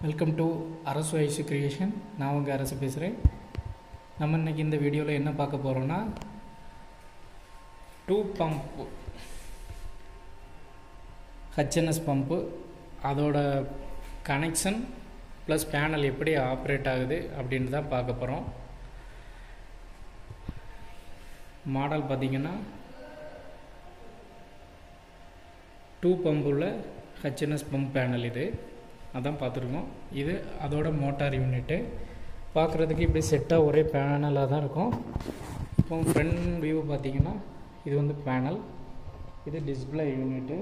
welcome to Arasu ice creation நான் உங்கள் அரசு பேசுகிறேன் நம்ம இன்னைக்கு இந்த வீடியோவில் என்ன பார்க்க போகிறோன்னா டூ பம்ப் ஹச்என்எஸ் பம்பு அதோட கனெக்ஷன் ப்ளஸ் பேனல் எப்படி ஆப்ரேட் ஆகுது அப்படின்னு தான் பார்க்க போகிறோம் மாடல் பார்த்திங்கன்னா டூ பம்புள்ள ஹச்என்எஸ் பம்ப் பேனல் இது அதான் பார்த்துருக்கோம் இது அதோட மோட்டார் யூனிட்டு பார்க்குறதுக்கு இப்படி செட்டாக ஒரே பேனலாக தான் இருக்கும் இப்போ ஃப்ரண்ட் வியூ பார்த்தீங்கன்னா இது வந்து பேனல் இது டிஸ்பிளே யூனிட்டு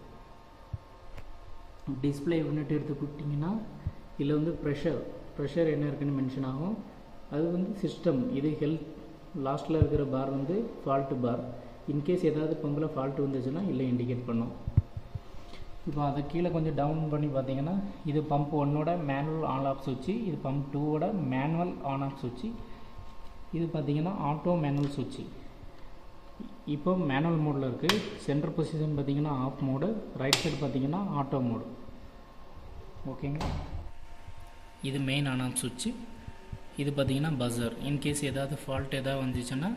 டிஸ்பிளே யூனிட் எடுத்துக்கிட்டிங்கன்னா இதில் வந்து ப்ரெஷர் ப்ரெஷர் என்ன இருக்குன்னு மென்ஷன் ஆகும் அது வந்து சிஸ்டம் இது ஹெல்த் லாஸ்ட்டில் இருக்கிற பார் வந்து ஃபால்ட்டு பார் இன்கேஸ் ஏதாவது பம்பில் ஃபால்ட் வந்துச்சுன்னா இல்லை இண்டிகேட் பண்ணும் இப்போ அதை கீழே கொஞ்சம் டவுன் பண்ணி பார்த்தீங்கன்னா இது பம்ப் ஒன்னோட மேனுவல் ஆன் ஆஃப் சுவிட்சு இது பம்ப் டூவோட மேனுவல் ஆன் ஆஃப் சுவிட்சு இது பார்த்தீங்கன்னா ஆட்டோ மேனுவல் சுவிட்சு இப்போ மேனுவல் மோடில் இருக்குது சென்டர் பொசிஷன் பார்த்தீங்கன்னா ஆஃப் மோடு ரைட் சைடு பார்த்தீங்கன்னா ஆட்டோ மோடு ஓகேங்களா இது மெயின் ஆன் ஆஃப் சுவிட்சு இது பார்த்தீங்கன்னா பஸர் இன்கேஸ் ஏதாவது ஃபால்ட் ஏதாவது வந்துச்சுன்னா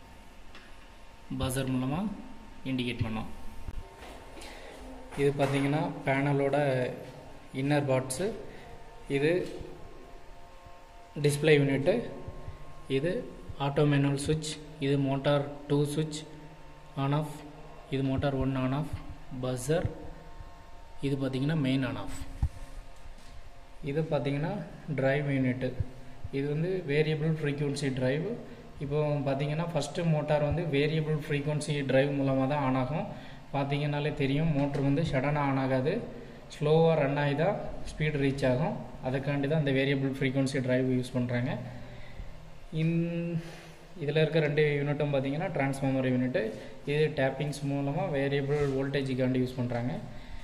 பஸர் மூலமாக இண்டிகேட் பண்ணோம் இது பார்த்தீங்கன்னா பேனலோட இன்னர் பார்ட்ஸு இது டிஸ்பிளே யூனிட்டு இது ஆட்டோ மேனுவல் சுவிட்ச் இது மோட்டார் டூ சுவிட்ச் ஆன் ஆஃப் இது motor one on off buzzer இது பார்த்தீங்கன்னா மெயின் ஆன் ஆஃப் இது பார்த்தீங்கன்னா டிரைவ் யூனிட்டு இது வந்து வேரியபிள் ஃப்ரீக்குவன்சி டிரைவ் இப்போ பார்த்தீங்கன்னா ஃபஸ்ட்டு மோட்டார் வந்து வேரியபிள் ஃப்ரீக்குவன்சி டிரைவ் மூலமாக தான் ஆன் ஆகும் பார்த்தீங்கன்னாலே தெரியும் மோட்ரு வந்து சடனாக ஆன் ஆகாது ஸ்லோவாக ரன் ஆகி தான் ஸ்பீடு ரீச் ஆகும் அதுக்காண்டி தான் அந்த வேரியபிள் ஃப்ரீக்குவன்சி டிரைவ் யூஸ் பண்ணுறாங்க இன் இதில் இருக்க ரெண்டு யூனிட்டும் பார்த்தீங்கன்னா டிரான்ஸ்ஃபார்மர் யூனிட்டு இது டேப்பிங்ஸ் மூலமாக வேரியபிள் வோல்டேஜுக்காண்டி யூஸ் பண்ணுறாங்க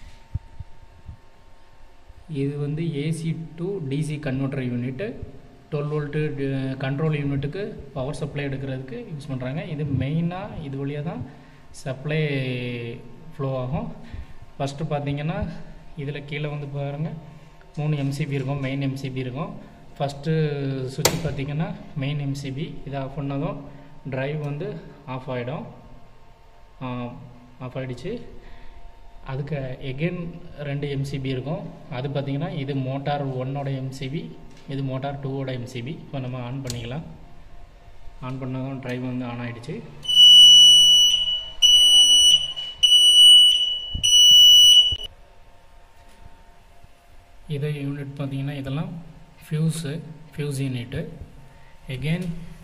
இது வந்து AC to DC converter unit twelve volt control யூனிட்டுக்கு பவர் சப்ளை எடுக்கிறதுக்கு யூஸ் பண்ணுறாங்க இது மெயினாக இது வழியாக தான் சப்ளை ஃப்ளோ ஆகும் ஃபஸ்ட்டு பார்த்தீங்கன்னா இதில் கீழே வந்து பாருங்கள் மூணு எம்சிபி இருக்கும் மெயின் எம்சிபி இருக்கும் ஃபஸ்ட்டு சுவிட்ச் பார்த்தீங்கன்னா மெயின் எம்சிபி இதை ஆஃப் பண்ணதும் ட்ரைவ் வந்து ஆஃப் ஆகிடும் ஆஃப் ஆகிடுச்சு அதுக்கு எகெயின் ரெண்டு எம்சிபி இருக்கும் அது பார்த்திங்கன்னா இது மோட்டார் ஒன்னோட எம்சிபி இது மோட்டார் டூவோட எம்சிபி இப்போ நம்ம ஆன் பண்ணிக்கலாம் ஆன் பண்ணதும் ட்ரைவ் வந்து ஆன் ஆகிடுச்சு இது யூனிட் பார்த்தீங்கன்னா இதெல்லாம் ஃபியூஸு ஃபியூஸ் யூனிட்டு எகெயின்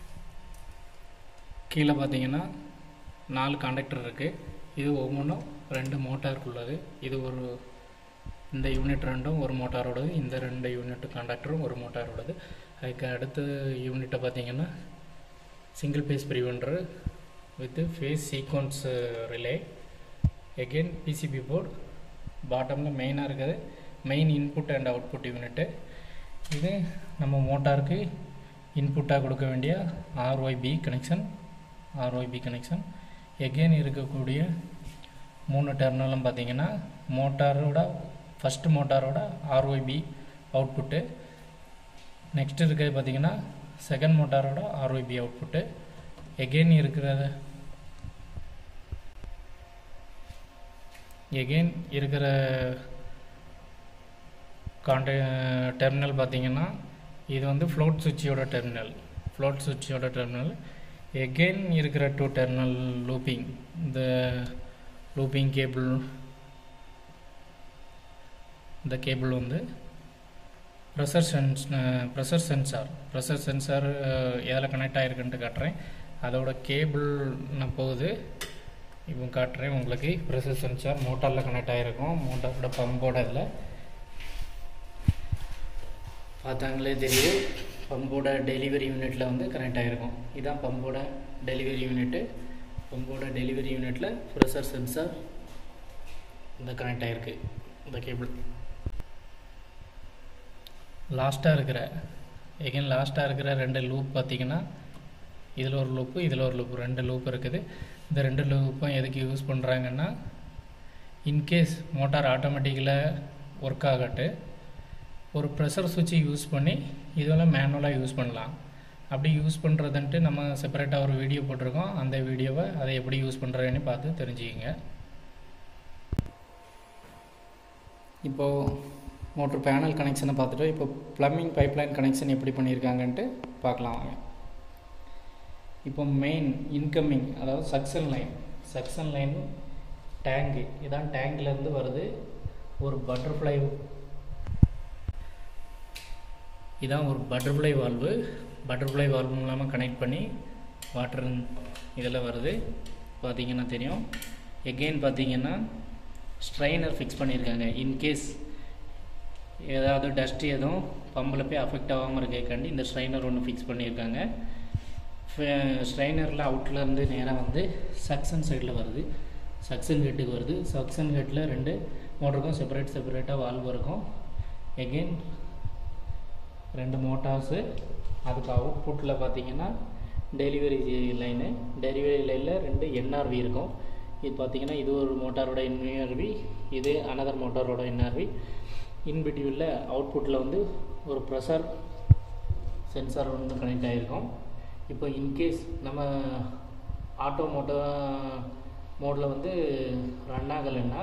கீழே பார்த்தீங்கன்னா நாலு கண்டக்டர் இருக்குது இது ஒவ்வொன்றும் ரெண்டு மோட்டாருக்கு உள்ளது இது ஒரு இந்த யூனிட் ரெண்டும் ஒரு மோட்டாரோடது இந்த ரெண்டு யூனிட் கண்டக்டரும் ஒரு மோட்டாரோடது அதுக்கு அடுத்த யூனிட்டை பார்த்தீங்கன்னா single phase preventer with phase sequence relay again PCB board பாட்டமில் மெயினாக இருக்குது main input and output unit இது நம்ம மோட்டாருக்கு இன்புட்டாக கொடுக்க வேண்டிய RYB connection RYB connection again இருக்கக்கூடிய மூணு டெர்மினலும் பார்த்தீங்கன்னா மோட்டாரோட ஃபஸ்ட்டு மோட்டாரோட ஆர்ஒய்பி அவுட்புட்டு நெக்ஸ்ட் இருக்கிறது பார்த்தீங்கன்னா செகண்ட் மோட்டாரோட ஆர்ஒய்பி அவுட்புட்டு எகெயின் இருக்கிறத எகெயின் இருக்கிற கான்டே டெர்மினல் பார்த்தீங்கன்னா இது வந்து ஃப்ளோட் சுவிட்சியோட டெர்மினல் ஃப்ளோட் சுவிட்சியோட டெர்மினல் எகெயின் இருக்கிற டூ டெர்மினல் லூப்பிங் இந்த லூப்பிங் கேபிள் இந்த கேபிள் வந்து pressure sense pressure sensor pressure sensor எதில் கனெக்ட் ஆகிருக்குன்ட்டு காட்டுறேன் அதோட கேபிள் நான் போகுது இப்போ காட்டுறேன் உங்களுக்கு ப்ரெஷர் சென்சார் மோட்டாரில் கனெக்ட் ஆகிருக்கும் மோட்டாரோட பம்போட இதில் பார்த்தாங்களே தெரியும் பம்போட டெலிவரி யூனிட்டில் வந்து கனெக்ட் ஆகிருக்கும் இதுதான் பம்போட டெலிவரி யூனிட்டு பம்போட டெலிவரி யூனிட்டில் ப்ரெஷர் சென்சார் இந்த கனெக்ட் ஆகிருக்கு இந்த கேபிள் லாஸ்ட்டாக இருக்கிற எகைன் லாஸ்ட்டாக இருக்கிற ரெண்டு லூப் பார்த்தீங்கன்னா இதில் ஒரு லூப்பு இதில் ஒரு லூப் ரெண்டு லூப் இருக்குது இந்த ரெண்டு லூப்பும் எதுக்கு யூஸ் பண்ணுறாங்கன்னா இன்கேஸ் மோட்டார் ஆட்டோமேட்டிக்கில் ஒர்க் ஆகட்டு ஒரு ப்ரெஷர் சுவிட்சை யூஸ் பண்ணி இதெல்லாம் மேனுவலாக யூஸ் பண்ணலாம் அப்படி யூஸ் பண்ணுறதுன்ட்டு நம்ம செப்பரேட்டாக ஒரு வீடியோ போட்டிருக்கோம் அந்த வீடியோவை அதை எப்படி யூஸ் பண்ணுறதுன்னு பார்த்து தெரிஞ்சுக்கிங்க இப்போது மோட்ரு பேனல் கனெக்ஷனை பார்த்துட்டு இப்போ ப்ளம்பிங் பைப்லைன் கனெக்ஷன் எப்படி பண்ணியிருக்காங்கன்ட்டு பார்க்கலாம் வாங்க இப்போ மெயின் இன்கமிங் அதாவது suction line suction line tank இதான் டேங்க்லேருந்து வருது ஒரு பட்டர்ஃப்ளை இதான் ஒரு பட்டர்ஃப்ளை வால்வு பட்டர்ஃப்ளை வால்வு மூலமாக கனெக்ட் பண்ணி வாட்டர் இதில் வருது பார்த்தீங்கன்னா தெரியும் எகெயின் பார்த்தீங்கன்னா ஸ்ட்ரைனர் ஃபிக்ஸ் பண்ணியிருக்காங்க இன்கேஸ் ஏதாவது டஸ்ட் எதுவும் பம்பில் போய் அஃபெக்ட் ஆகாமல் இருக்கேக்காண்டி இந்த ஸ்ட்ரைனர் ஒன்று ஃபிக்ஸ் பண்ணியிருக்காங்க ஸ்ட்ரைனரில் அவுட்லேருந்து நேராக வந்து சக்ஷன் சைடில் வருது சக்ஷன் கேட்டுக்கு வருது சக்ஷன் கேட்டில் ரெண்டு மோட்டருக்கும் செப்பரேட் செப்பரேட்டாக வால்வு இருக்கும் எகெயின் ரெண்டு மோட்டார்ஸு அதுக்கு அவுட்புட்டில் பார்த்தீங்கன்னா டெலிவரி லைனு டெலிவரி லைனில் ரெண்டு என்ஆர்வி இருக்கும் இது பார்த்தீங்கன்னா இது ஒரு மோட்டாரோட என்ஆர்வி இது அனதர் மோட்டாரோட என்ஆர்வி இன்பிட்வீனில் அவுட்புட்டில் வந்து ஒரு ப்ரெஷர் சென்சார் ஒன்று கனெக்ட் ஆகிருக்கும் இப்போ இன்கேஸ் நம்ம ஆட்டோ மோட்டோ மோடில் வந்து ரன் ஆகலைன்னா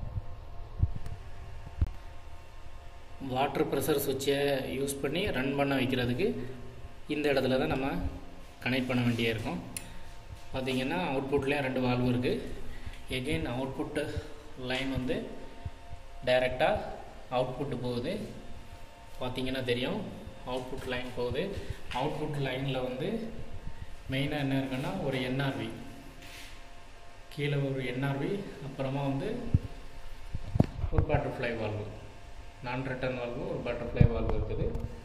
வாட்டர் ப்ரெஷர் சுவிட்சை யூஸ் பண்ணி ரன் பண்ண வைக்கிறதுக்கு இந்த இடத்துல தான் நம்ம கனெக்ட் பண்ண வேண்டிய இருக்கும் பார்த்திங்கன்னா அவுட்புட்லேயும் ரெண்டு வால்வு இருக்குது எகெயின் அவுட்புட்டு லைன் வந்து டைரெக்டாக அவுட்புட்டு போகுது பார்த்திங்கன்னா தெரியும் அவுட்புட் லைன் போகுது அவுட்புட் லைனில் வந்து மெயினாக என்ன இருக்குன்னா ஒரு என்ஆர்வி கீழே ஒரு என்ஆர்வி அப்புறமா வந்து ஒரு butterfly valve non return valve ஒரு பட்டர்ஃப்ளை வால்வு இருக்குது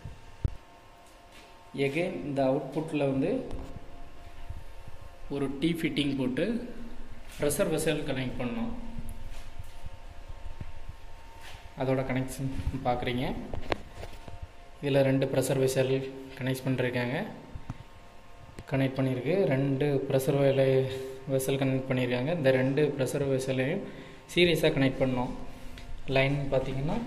எகெயின் இந்த அவுட்புட்டில் வந்து ஒரு டீ ஃபிட்டிங் போட்டு ப்ரெஷர் வெசல் கனெக்ட் பண்ணோம் அதோட கனெக்ஷன் பார்க்குறீங்க இதில் ரெண்டு ப்ரெஷர் வெசல் கனெக்ட் பண்ணிருக்காங்க கனெக்ட் பண்ணியிருக்கு ரெண்டு ப்ரெஷர் வேலை வெசல் கனெக்ட் பண்ணியிருக்காங்க இந்த ரெண்டு ப்ரெஷர் வெசலையும் சீரியஸாக கனெக்ட் பண்ணோம் லைன் பார்த்திங்கன்னா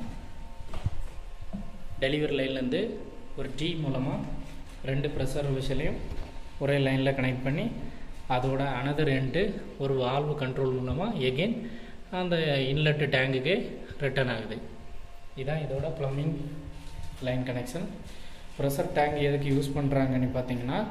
டெலிவரி லைன்லேருந்து ஒரு டீ மூலமாக ரெண்டு ப்ரெஷர் விஷலையும் ஒரே லைனில் கனெக்ட் பண்ணி அதோட அனதர் எண்டு ஒரு வால்வு கண்ட்ரோல் மூலமாக எகெயின் அந்த இன்லெட்டு டேங்குக்கு ரிட்டர்ன் ஆகுது இதுதான் இதோட plumbing line connection pressure tank எதுக்கு யூஸ் பண்ணுறாங்கன்னு பார்த்தீங்கன்னா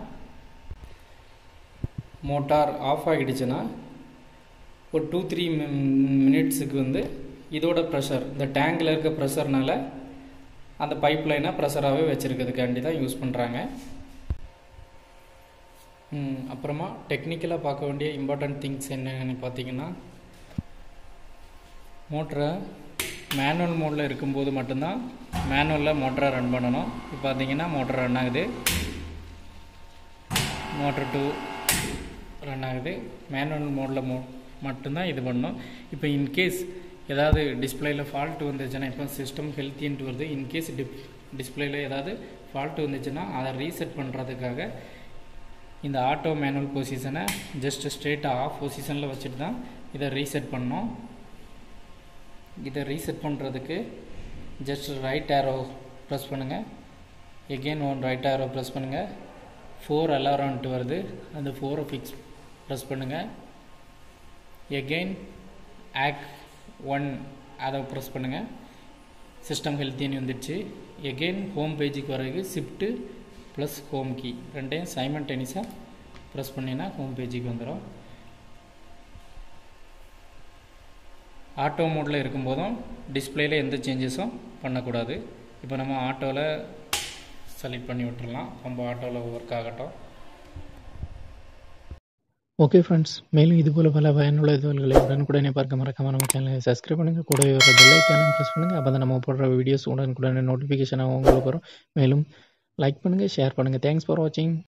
மோட்டார் ஆஃப் ஆகிடுச்சுன்னா ஒரு டூ த்ரீ மினிட்ஸுக்கு வந்து இதோட ப்ரெஷர் இந்த டேங்கில் இருக்க ப்ரெஷர்னால அந்த பைப் லைனை ப்ரெஷராகவே வச்சுருக்கிறதுக்காண்டி தான் யூஸ் பண்ணுறாங்க அப்புறமா டெக்னிக்கலாக பார்க்க வேண்டிய இம்பார்ட்டண்ட் திங்ஸ் என்னன்னு பார்த்தீங்கன்னா மோட்டரை மேனுவல் மோடில் இருக்கும்போது மட்டும்தான் மேனுவலில் மோட்டரை ரன் பண்ணணும் இப்போ பார்த்தீங்கன்னா மோட்டர் ரன் ஆகுது மோட்டர் டூ ரன் ஆகுது மேனுவல் மோடில் மோ மட்டும்தான் இது பண்ணணும் இப்போ இன்கேஸ் ஏதாவது டிஸ்பிளேயில் ஃபால்ட் வந்துச்சுன்னா இப்போ சிஸ்டம் ஹெல்த்தின்ட்டு வருது இன்கேஸ் டிப் டிஸ்பிளேயில் ஏதாவது ஃபால்ட் வந்துச்சுன்னா அதை ரீசெட் பண்ணுறதுக்காக இந்த ஆட்டோ மேனுவல் பொசிஷனை ஜஸ்ட் ஸ்ட்ரெயிட்டாக ஆஃப் பொசிஷனில் வச்சுட்டு தான் இதை ரீசெட் பண்ணோம் இதை ரீசெட் பண்ணுறதுக்கு ஜஸ்ட் ரைட் ஆரோ ப்ரெஸ் பண்ணுங்கள் again one right arrow press பண்ணுங்கள் ஃபோர் அலாரம்ட்டு வருது அந்த ஃபோரை ஃபிக்ஸ் ப்ரெஸ் பண்ணுங்கள் எகெயின் ஆக் ஒன் அதை ப்ரெஸ் பண்ணுங்கள் சிஸ்டம் ஹெல்த்தின்னு வந்துடுச்சு எகெயின் ஹோம் பேஜுக்கு வரதுக்கு ஷிஃப்ட்டு ப்ளஸ் ஹோம் கீ ரெண்டையும் சைமன் டெனிஸாக ப்ரெஸ் பண்ணினா ஹோம் பேஜுக்கு வந்துடும் ஆட்டோ மோடில் இருக்கும்போதும் டிஸ்பிளேயில் எந்த சேஞ்சஸும் பண்ணக்கூடாது இப்போ நம்ம ஆட்டோவில் செலக்ட் பண்ணி விட்டுறலாம் நம்ம ஆட்டோவில் ஒர்க் ஆகட்டும் ஓகே ஃப்ரெண்ட்ஸ் மேலும் இதுபோல் பல பயனுள்ள தகவல்களை உடனுக்குடனே பார்க்க மறக்காம நம்ம சேனலை சப்ஸ்கிரைப் பண்ணுங்கள் கூடவே வர பெல் ஐக்கானும் ப்ரெஸ் பண்ணுங்கள் அப்போ தான் நம்ம போடுற வீடியோஸ் உடனுக்குடனே நோட்டிஃபிகேஷனாக உங்களுக்கு வரும் மேலும் லைக் பண்ணுங்கள் ஷேர் பண்ணுங்கள் தேங்க்ஸ் ஃபார் வாட்சிங்